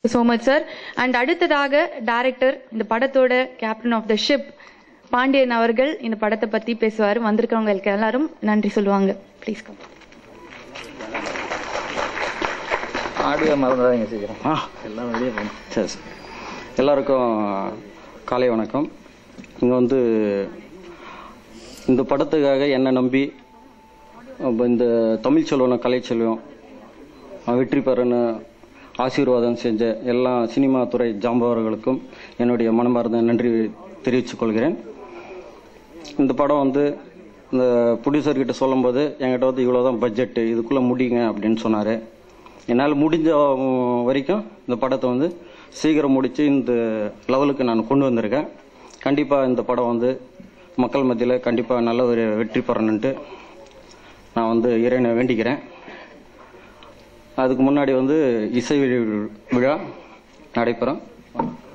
So much sir and அடுத்ததாக director இந்த படத்தோட captain of the ship Pandian அவர்கள் இந்த படத்தை பத்தி பேசுவார் வந்திருக்கவங்களுக்கு எல்லாரும் நன்றி சொல்லுவாங்க ப்ளீஸ் கம் ஆடியோ மறந்துடாதீங்க சீக்கிரம் ஆ எல்லாம் வெளியே போகணும் சரி சரி. எல்லாருக்கும் காலை வணக்கம் இங்கே வந்து இந்த படத்துக்காக என்னை நம்பி அப்ப இந்த தமிழ் செல்வனும் கலைச்செல்வம் அஹ் வெற்றி பெறன்னு ஆசீர்வாதம் செஞ்ச எல்லா சினிமா துறை ஜாம்பவர்களுக்கும் என்னுடைய மனமார்ந்த நன்றி தெரிவித்துக் கொள்கிறேன் இந்த படம் வந்து இந்த ப்ரொடியூசர் கிட்ட சொல்லும்போது என்கிட்ட வந்து இவ்வளோதான் பட்ஜெட்டு இதுக்குள்ளே முடியுங்க அப்படின்னு சொன்னார் என்னால் முடிஞ்ச உம், வரைக்கும் இந்த படத்தை வந்து சீக்கிரம் முடித்து இந்த லெவலுக்கு நான் கொண்டு வந்திருக்கேன் கண்டிப்பாக இந்த படம் வந்து மக்கள் மத்தியில் கண்டிப்பாக நல்ல ஒரு வெற்றி பெறணுன்ட்டு நான் வந்து இறைவனை வேண்டிக்கிறேன் அதுக்கு முன்னாடி வந்து இசை வி- விழா நடைபெறும்